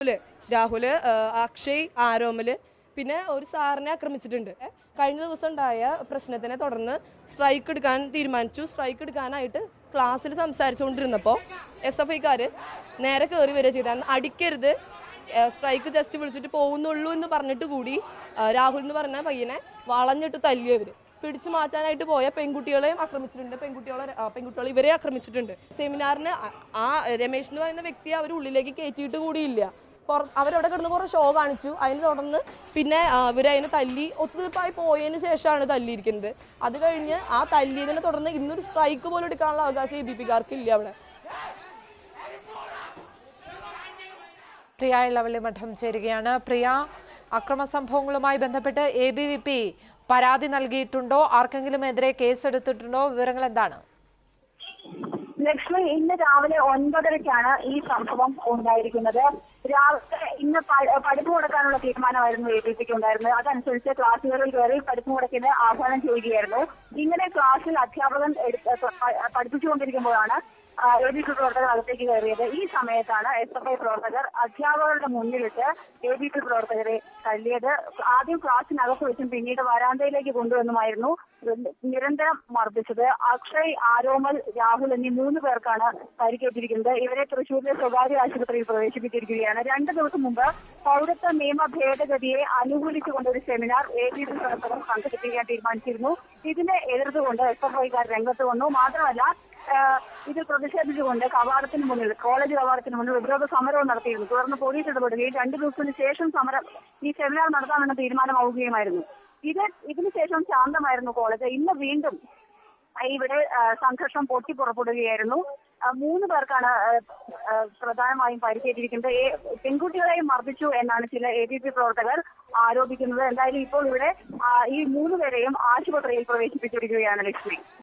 രാഹുല് രാഹുല് ആ, അക്ഷയ് ആരോമല് പിന്നെ ഒരു സാറിനെ ആക്രമിച്ചിട്ടുണ്ട് ഏ, കഴിഞ്ഞ ദിവസം ഉണ്ടായ പ്രശ്നത്തിനെ തുടർന്ന് സ്ട്രൈക്ക് എടുക്കാൻ തീരുമാനിച്ചു സ്ട്രൈക്ക് എടുക്കാനായിട്ട് ക്ലാസ്സിൽ സംസാരിച്ചുകൊണ്ടിരുന്നപ്പോൾ എസ് എഫ് ഐക്കാര് നേരെ കയറി വരിക ചെയ്ത അടിക്കരുത് സ്ട്രൈക്ക് ജസ്റ്റ് വിളിച്ചിട്ട് പോകുന്നുള്ളൂ എന്ന് പറഞ്ഞിട്ട് കൂടി ആ, രാഹുൽ എന്ന് പറഞ്ഞ പയ്യനെ വളഞ്ഞിട്ട് തല്ലിയവര് പിടിച്ചു മാറ്റാനായിട്ട് പോയ പെൺകുട്ടികളെയും ആക്രമിച്ചിട്ടുണ്ട് പെൺകുട്ടികളെ ആ, പെൺകുട്ടികളെ ഇവരെ ആക്രമിച്ചിട്ടുണ്ട് സെമിനാറിന് ആ- ആ രമേശ് എന്ന് പറയുന്ന വ്യക്തിയെ അവർ ഉള്ളിലേക്ക് കയറ്റിയിട്ട് കൂടിയില്ല പുറ- അവരവിടെ കിടന്ന് കുറേ ഷോ കാണിച്ചു അതിന് തുടർന്ന് പിന്നെ ആ, ഇവര് അതിനെ തല്ലി ഒത്തുതീർപ്പായി പോയതിന് ശേഷമാണ് തല്ലിയിരിക്കുന്നത് അത് കഴിഞ്ഞ് ആ തല്ലിയതിനെ തുടർന്ന് ഇന്നൊരു സ്ട്രൈക്ക് പോലും എടുക്കാനുള്ള അവകാശം എ ബി പിക്കാർക്ക് ഇല്ല അവിടെ പ്രിയ ഇളവള്ളി മഠം ചേരുകയാണ് പ്രിയ അക്രമ സംഭവങ്ങളുമായി ബന്ധപ്പെട്ട് എ ബി വി പി പരാതി നൽകിയിട്ടുണ്ടോ ആർക്കെങ്കിലും എതിരെ കേസെടുത്തിട്ടുണ്ടോ വിവരങ്ങൾ എന്താണ് ലക്ഷ്മി ഇന്ന് രാവിലെ ഒൻപതരയ്ക്കാണ് ഈ സംഭവം ഉണ്ടായിരിക്കുന്നത് രാവിലെ ഇന്ന് പ- പഠിപ്പ് മുടക്കാനുള്ള തീരുമാനമായിരുന്നു എ ബി പിക്ക് ഉണ്ടായിരുന്നത് അതനുസരിച്ച് ക്ലാസ്സുകളിൽ കയറി പഠിപ്പ് മുടക്കിന് ആഹ്വാനം ചെയ്യുകയായിരുന്നു ഇങ്ങനെ ക്ലാസ്സിൽ അധ്യാപകൻ എടുത്ത- പ- പഠിപ്പിച്ചുകൊണ്ടിരിക്കുമ്പോഴാണ് എ ബി പി പ്രവർത്തകർ അകത്തേക്ക് കയറിയത് ഈ സമയത്താണ് എസ് എഫ് ഐ പ്രവർത്തകർ അധ്യാപകരുടെ മുന്നിലിട്ട് എ ബി പി പ്രവർത്തകരെ തല്ലിയത് ആദ്യം ക്ലാസ്സിനകത്ത് വെച്ചും പിന്നീട് വരാന്തയിലേക്ക് കൊണ്ടുവന്നുമായിരുന്നു നിരന്തരം മർദ്ദിച്ചത് അക്ഷയ് ആരോമൽ രാഹുൽ എന്നീ മൂന്ന് പേർക്കാണ് പരിക്കേറ്റിരിക്കുന്നത് ഇവരെ തൃശൂരിലെ സ്വകാര്യ ആശുപത്രിയിൽ പ്രവേശിപ്പിച്ചിരിക്കുകയാണ് രണ്ട് ദിവസം മുമ്പ് പൗരത്വ നിയമ ഭേദഗതിയെ അനുകൂലിച്ചുകൊണ്ട് ഒരു സെമിനാർ എ ബി പി പ്രവർത്തകർ സംഘടിപ്പിക്കാൻ തീരുമാനിച്ചിരുന്നു ഇതിനെ എതിർത്തുകൊണ്ട് എസ് എഫ് ഐക്കാർ രംഗത്ത് വന്നു മാത്രമല്ല ആഹ് ഇത് പ്രതിഷേധിച്ചുകൊണ്ട് കവാടത്തിന് മുന്നിൽ കോളേജ് കവാടത്തിന് മുന്നിൽ ഉപരോധ സമരവും നടത്തിയിരുന്നു തുടർന്ന് പോലീസ് ഇടപെടുകയും രണ്ടു ദിവസത്തിന് ശേഷം സമരം ഈ സെമിനാർ നടത്താമെന്ന തീരുമാനമാവുകയുമായിരുന്നു ഇത് ഇതിനുശേഷം ശാന്തമായിരുന്നു കോളേജ് ഇന്ന് വീണ്ടും ഇവിടെ ആ, സംഘർഷം പൊട്ടി പുറപ്പെടുകയായിരുന്നു ആ, മൂന്ന് പേർക്കാണ് ആ, ആ, പ്രധാനമായും പരിക്കേറ്റിരിക്കുന്നത് ഏ- പെൺകുട്ടികളെയും മർദ്ദിച്ചു എന്നാണ് ചില എ ബി പി പ്രവർത്തകർ ആരോപിക്കുന്നത് എന്തായാലും ഇപ്പോൾ ഇവിടെ ആ, ഈ മൂന്ന് പേരെയും ആശുപത്രിയിൽ പ്രവേശിപ്പിച്ചിരിക്കുകയാണ് ലക്ഷ്മി